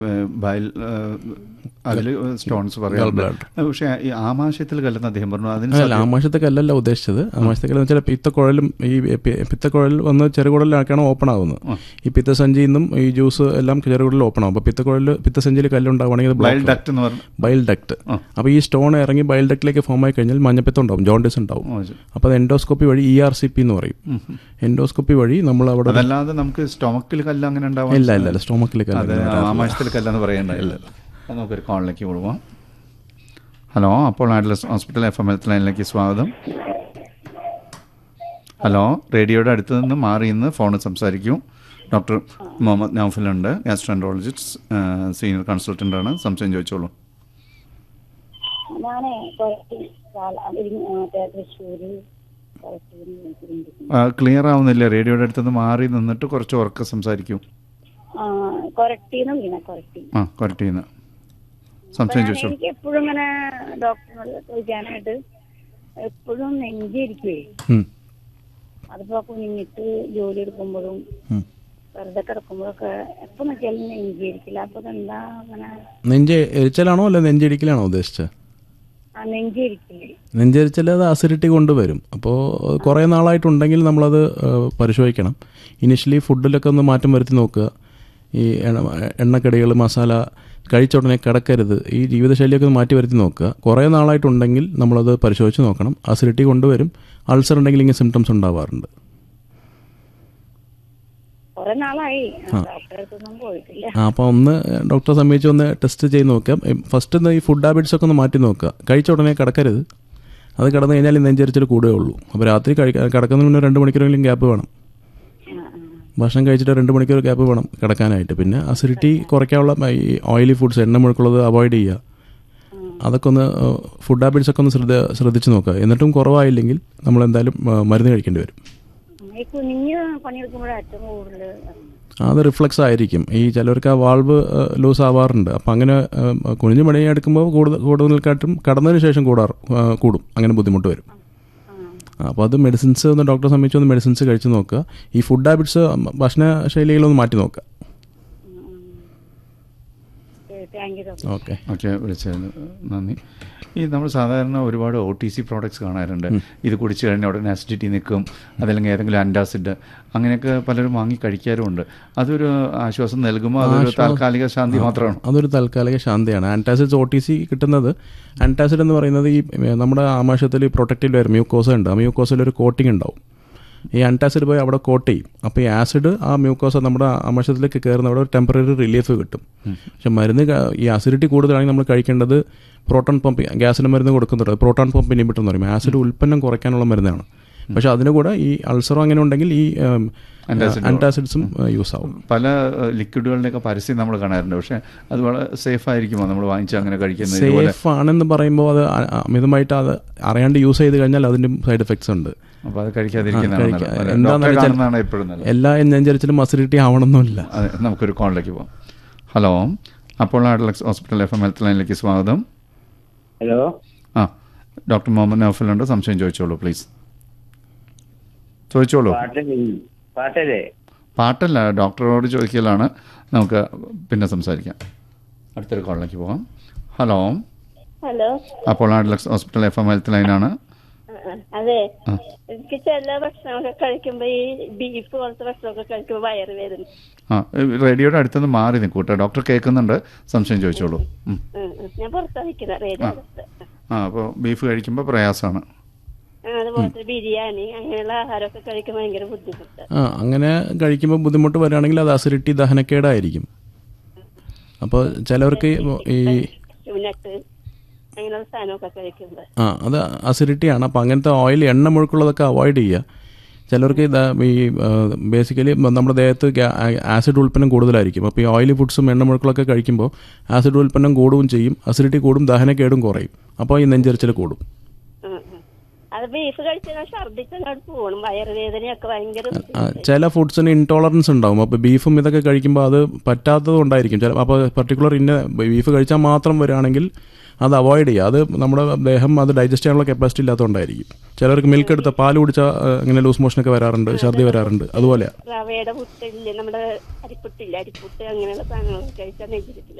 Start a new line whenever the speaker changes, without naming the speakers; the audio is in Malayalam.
ബയൽ അതിൽ സ്റ്റോൺസ് പറയാം പക്ഷേ ഈ ആമാശയത്തിൽ കല്ലെന്ന് അദ്ദേഹം പറഞ്ഞു അതിന്
അല്ല ആമാശത്തെ കല്ലല്ല ഉദ്ദേശിച്ചത് ആമാശത്തെ കല്ലെന്ന് വെച്ചാൽ പിത്തക്കുഴലും ഈ പി- പിത്തക്കുഴൽ വന്ന് ചെറുകുടലിലാക്കാണ് ഓപ്പൺ ആകുന്നത് ഈ പിത്തസഞ്ചിയിൽ നിന്നും ഈ ജ്യൂസ് എല്ലാം ചെറുകുടലിൽ ഓപ്പൺ ആകും അപ്പോൾ പിത്തക്കുഴൽ പിത്തസഞ്ചിയിൽ കല്ലുണ്ടാവുകയാണെങ്കിൽ അത്
ബയൽ
ബ്ലോക്ക്
ഡക്ട് എന്ന് പറഞ്ഞു
ബയൽ ഡക്ട് അപ്പോൾ ഈ സ്റ്റോൺ ഇറങ്ങി ബയൽ ഡക്റ്റിലേക്ക് ഫോം ആയി കഴിഞ്ഞാൽ മഞ്ഞപ്പിത്തം ഉണ്ടാവും ജോണ്ടിസ് ഉണ്ടാവും
ഓ, ശരി.
അപ്പോൾ അത് എൻഡോസ്കോപ്പി വഴി ഇ ആർ സി പി എന്ന് പറയും എൻഡോസ്കോപ്പി വഴി നമ്മൾ അവിടെ
അതല്ലാതെ നമുക്ക് സ്റ്റൊമക്കിൽ കല്ല് അങ്ങനെ ഉണ്ടാവാൻ
ഇല്ല ഇല്ല ഇല്ല സ്റ്റോമക്കിലേക്ക്
അത് ആമാശയത്തിൽ കല്ലെന്ന് പറയണ്ടായില്ല അത് നമുക്കൊരു കോളിലേക്ക് കൊടുക്കാം ഹലോ അപ്പോൾ Adlux hospital F M health ലൈനിലേക്ക് സ്വാഗതം ഹലോ റേഡിയോയുടെ അടുത്ത് നിന്ന് മാറി ഇന്ന് ഫോണിൽ സംസാരിക്കൂ ഡോക്ടർ മുഹമ്മദ് നൗഫലുണ്ട് ഗ്യാസ്ട്രോൻട്രോളജിസ്റ്റ് സീനിയർ കൺസൾട്ടൻ്റ് ആണ് സംശയം ചോദിച്ചോളൂ
ഞാനേ കുറച്ച് കാല- ഇരിങ്ങ- മറ്റേ തൃശ്ശൂര് കുറച്ചൂര് തിരുവനന്തപുരം.
ക്ലിയർ ആവുന്നില്ല റേഡിയോയുടെ അടുത്ത് നിന്ന് മാറി നിന്നിട്ട് കുറച്ച് ഉറക്കെ സംസാരിക്കൂ
ആ, കൊരട്ടീന്ന് വീണ കൊരട്ടി
ആ കൊരട്ടിന്ന് സംശയം ചോദിച്ചോളൂ
എനിക്ക് എപ്പോഴും ഇങ്ങനെ ഡോക്ടറിനോട് ചോദിക്കാനായിട്ട് എപ്പോഴും നെഞ്ചിരിക്കുവേ
ഉം.
അതിപ്പോ കുഞ്ഞിട്ട് ജോലി എടുക്കുമ്പോഴും
ഉം.
വെറുതെ കിടക്കുമ്പോഴൊക്കെ എപ്പോ നോക്കിയാലും നെഞ്ചിരിക്കില്ല അപ്പൊ എന്താ അങ്ങനെ
നെഞ്ച് എരിച്ചലാണോ അല്ല നെഞ്ചിടിക്കലാണോ ഉദ്ദേശിച്ചത്
ആ നെഞ്ചിരിക്കില്ലേ
നെഞ്ചരിച്ചൽ അത് അസിഡിറ്റി കൊണ്ടുവരും അപ്പോൾ കുറേ നാളായിട്ടുണ്ടെങ്കിൽ നമ്മളത് ഏഹ്, പരിശോധിക്കണം ഇനിഷ്യലി ഫുഡിലൊക്കെ ഒന്ന് മാറ്റം വരുത്തി നോക്കുക ഈ എണ്ണ എണ്ണക്കടികൾ മസാല കഴിച്ച ഉടനെ കിടക്കരുത് ഈ ജീവിതശൈലിയൊക്കെ ഒന്ന് മാറ്റി വരുത്തി നോക്കുക കുറേ നാളായിട്ടുണ്ടെങ്കിൽ നമ്മളത് പരിശോധിച്ച് നോക്കണം അസിഡിറ്റി കൊണ്ടുവരും അൾസർ ഉണ്ടെങ്കിൽ ഇങ്ങനെ സിംറ്റംസ് ഉണ്ടാവാറുണ്ട്
കുറെ നാളായി ഡോക്ടറെ അടുത്തൊന്നും പോയിട്ടില്ല
ആ അപ്പോൾ ഒന്ന് ഡോക്ടറെ സമീപിച്ച് ഒന്ന് ടെസ്റ്റ് ചെയ്ത് നോക്കാം ഫസ്റ്റ് ഈ ഫുഡ് ഹാബിറ്റ്സ് ഒക്കെ ഒന്ന് മാറ്റി നോക്കുക കഴിച്ച ഉടനെ കിടക്കരുത് അത് കിടന്നു കഴിഞ്ഞാൽ ഈ നെഞ്ചരിച്ചിൽ കൂടുകയുള്ളൂ ഉള്ളൂ അപ്പോൾ രാത്രി കഴിക്കാൻ കിടക്കുന്നതിന് മുന്നേ രണ്ട് മണിക്കൂറെങ്കിലും ഗ്യാപ്പ് വേണം
ആ, ആ.
ഭക്ഷണം കഴിച്ചിട്ട് രണ്ട് മണിക്കൂർ ഗ്യാപ്പ് വേണം കിടക്കാനായിട്ട് പിന്നെ അസിഡിറ്റി കുറയ്ക്കാനുള്ള ഈ ഓയിലി ഫുഡ്സ് എണ്ണ മുഴുക്കുള്ളത് അവോയ്ഡ് ചെയ്യുക അതൊക്കെ ഒന്ന് ഫുഡ് ഹാബിറ്റ്സ് ഒക്കെ ഒന്ന് ശ്രദ്ധ ശ്രദ്ധിച്ച് നോക്കുക എന്നിട്ടും കുറവായില്ലെങ്കിൽ നമ്മൾ എന്തായാലും ആ, മരുന്ന് കഴിക്കേണ്ടി വരും
ഈ കുഞ്ഞ് പണിയെടുക്കുമ്പോഴാണ് ഏറ്റവും കൂടുതൽ
അത് റിഫ്ലക്സ് ആയിരിക്കും ഈ ചിലർക്ക് ആ വാൾവ് ലൂസ് ആവാറുണ്ട് അപ്പം അങ്ങനെ ആ, കുനിഞ്ഞ് പണി എടുക്കുമ്പോൾ കൂടുതൽ കൂടുതൽക്കാട്ടും കടന്നതിന് ശേഷം കൂടാറ് ആ, കൂടും അങ്ങനെ ബുദ്ധിമുട്ട് വരും അപ്പോൾ അത് മെഡിസിൻസ് ഒന്ന് ഡോക്ടറെ സമീപിച്ച് ഒന്ന് മെഡിസിൻസ് കഴിച്ച് നോക്കുക ഈ ഫുഡ് ഹാബിറ്റ്സ് ഭക്ഷണ ശൈലികളൊന്ന് മാറ്റി നോക്കുക
thank you doctor
okay
okay വിളിച്ചതിന് നന്ദി ഈ നമ്മൾ സാധാരണ ഒരുപാട് ഒ ടി സി പ്രോഡക്ട്സ് കാണാറുണ്ട് ഇത് കുടിച്ചു കഴിഞ്ഞാൽ ഉടനെ അസിഡിറ്റി നിൽക്കും അതല്ലെങ്കിൽ ഏതെങ്കിലും അൻറ്റാസിഡ് അങ്ങനെയൊക്കെ പലരും വാങ്ങി കഴിക്കാറുമുണ്ട് അതൊരു ആശ്വാസം നൽകുമോ അതൊരു താൽക്കാലിക ശാന്തി മാത്രമാണ്
അതൊരു താൽക്കാലിക ശാന്തിയാണ് ആൻറ്റാസിഡ്സ് ഒ ടി സി കിട്ടുന്നത് ആൻറ്റാസിഡ് എന്ന് പറയുന്നത് ഈ ഏ, നമ്മുടെ ആമാശയത്തിൽ പ്രൊട്ടക്റ്റീവ് ലെയർ മ്യൂക്കോസ ഉണ്ട് ആ മ്യൂക്കോസയിൽ ഒരു കോട്ടിംഗ് ഉണ്ടാവും ഈ ആൻറ്റാസിഡ് പോയി അവിടെ കോട്ട് ചെയ്യും അപ്പോൾ ഈ ആസിഡ് ആ മ്യൂക്കോസ നമ്മുടെ ആമാശയത്തിലേക്ക് കയറുന്ന അവിടെ ഒരു ടെമ്പററി റിലീഫ് കിട്ടും പക്ഷെ മരുന്ന് ക- ഈ അസിഡിറ്റി കൂടുതലാണെങ്കിൽ നമ്മൾ കഴിക്കേണ്ടത് പ്രോട്ടോൺ പമ്പ് ഗ്യാസിന് മരുന്ന് കൊടുക്കുന്നുണ്ട് പ്രോട്ടോൺ പമ്പ് ഇനിബിറ്റർ എന്ന് പറയും ആസിഡ് ഉൽപ്പന്നം കുറയ്ക്കാനുള്ള മരുന്നാണ് പക്ഷെ അതിന് കൂടെ ഈ അൾസറോ അങ്ങനെ ഉണ്ടെങ്കിൽ ഈ ആൻറ്റാസിഡ്സും യൂസ് ആവും
പല ലിക്വിഡുകളുടെയൊക്കെ പരസ്യം നമ്മൾ കാണാറുണ്ട് പക്ഷേ അത് വളരെ സേഫ് ആയിരിക്കുമോ നമ്മൾ വാങ്ങിച്ച് അങ്ങനെ കഴിക്കുന്നത് ഇതുപോലെ
സേഫ് ആണെന്ന് പറയുമ്പോൾ അത് അ- അമിതമായിട്ട് അത് അറിയാണ്ട് യൂസ് ചെയ്ത് കഴിഞ്ഞാൽ അതിൻ്റെ സൈഡ് എഫക്ട്സ് ഉണ്ട്
അപ്പോൾ അത് കഴിക്കാതിരിക്കുന്നതാണ്
കഴിക്ക-
നല്ലത്. അല്ല,
എന്താന്ന്
ഡോക്ടറെ
വെച്ചാൽ-
കാണുന്നതാണ് എപ്പോഴും നല്ലത്
എല്ലാ നെഞ്ചരിച്ചിലും അസിഡിറ്റി ആവണമെന്നില്ല
അതെ നമുക്കൊരു കോളിലേക്ക് പോകാം ഹലോ അപ്പോൾ Adlux hospital F M health ലൈനിലേക്ക് സ്വാഗതം
ഹലോ
ആ ഡോക്ടർ മുഹമ്മദ് നൗഫലുണ്ട് സംശയം ചോദിച്ചോളൂ പ്ലീസ് ചോദിച്ചോളൂ
പാട്ട് പാട്ടല്ലേ
പാട്ടല്ല ഡോക്ടറോട് ചോദിക്കലാണ് നമുക്ക് പിന്നെ സംസാരിക്കാം അടുത്തൊരു കോളിലേക്ക് പോകാം ഹലോ
ഹലോ
അപ്പോൾ Adlux hospital F M health ലൈനാണ്
അതെ
ആ.
എനിക്ക് ചില ഭക്ഷണമൊക്കെ കഴിക്കുമ്പോ ഈ ബീഫ് പോലത്തെ ഭക്ഷണമൊക്കെ കഴിക്കുമ്പോ വയറ് വേദന
ആ റേഡിയോയുടെ അടുത്തുനിന്ന് മാറി നിൽക്കൂട്ടെ ഡോക്ടർ കേൾക്കുന്നുണ്ട് സംശയം ചോദിച്ചോളൂ ഉം.
ഉം, ഉം. ഞാൻ പുറത്താ നിൽക്കുന്ന റേഡിയോ അടുത്ത്.
ആ അപ്പോൾ ബീഫ് കഴിക്കുമ്പോൾ പ്രയാസമാണ്
ആ, അതുപോലത്തെ ബിരിയാണി അങ്ങനെയുള്ള ആഹാരമൊക്കെ കഴിക്കുമ്പോൾ ഭയങ്കര ബുദ്ധിമുട്ട്
ആ അങ്ങനെ കഴിക്കുമ്പോൾ ബുദ്ധിമുട്ട് വരികയാണെങ്കിൽ അത് അസിഡിറ്റി ദഹനക്കേടായിരിക്കും അപ്പോൾ ചിലവർക്ക് ഈ
നട്ട് അങ്ങനെയുള്ള സാധനമൊക്കെ കഴിക്കുമ്പോൾ
ആ അത് അസിഡിറ്റിയാണ് അപ്പോൾ അങ്ങനത്തെ ഓയിൽ എണ്ണ മുഴുക്കുള്ളതൊക്കെ അവോയ്ഡ് ചെയ്യുക ചിലർക്ക് ഇത് ഈ ബേസിക്കലി നമ്മുടെ ദേഹത്ത് ഗ്യാ- ആസിഡ് ഉൽപ്പന്നം കൂടുതലായിരിക്കും അപ്പോൾ ഈ ഓയിലി ഫുഡ്സും എണ്ണ മുഴുക്കളൊക്കെ കഴിക്കുമ്പോൾ ആസിഡ് ഉൽപ്പന്നം കൂടുകയും ചെയ്യും അസിഡിറ്റി കൂടും ദഹനക്കേടും കുറയും അപ്പോൾ ഈ നെഞ്ചരിച്ചിൽ കൂടും
ഉം, ഉം.
അത് ബീഫ് കഴിച്ചാൽ ഛർദിച്ചങ്ങോട്ട് പോകണം വയറുവേദനയൊക്കെ ഭയങ്കര
ആ,
ബുദ്ധിമുട്ട്.
ചില ഫുഡ്സിന് ഇൻടോളറൻസ് ഉണ്ടാവും അപ്പോൾ ബീഫും ഇതൊക്കെ കഴിക്കുമ്പോൾ അത് പറ്റാത്തത് കൊണ്ടായിരിക്കും ചില അപ്പോൾ പർട്ടിക്കുലർ ഇന്ന ബീഫ് കഴിച്ചാൽ മാത്രം വരികയാണെങ്കിൽ അത് അവോയ്ഡ് ചെയ്യുക അത് നമ്മുടെ ദേഹം അത് ഡൈജസ്റ്റ് ചെയ്യാനുള്ള കപ്പാസിറ്റി ഇല്ലാത്തതുകൊണ്ടായിരിക്കും ചിലർക്ക് മിൽക്ക് എടുത്ത പാൽ കുടിച്ചാൽ ഇങ്ങനെ ലൂസ് മോഷനൊക്കെ വരാറുണ്ട് ഛർദി വരാറുണ്ട് അതുപോലെയാണ്
റവയുടെ പുട്ടില്ലേ നമ്മുടെ അരിപ്പുട്ടില്ല അരിപ്പുട്ട് അങ്ങനെയുള്ള സാധനങ്ങൾ കഴിച്ചാൽ നെഞ്ചിരിക്കില്ല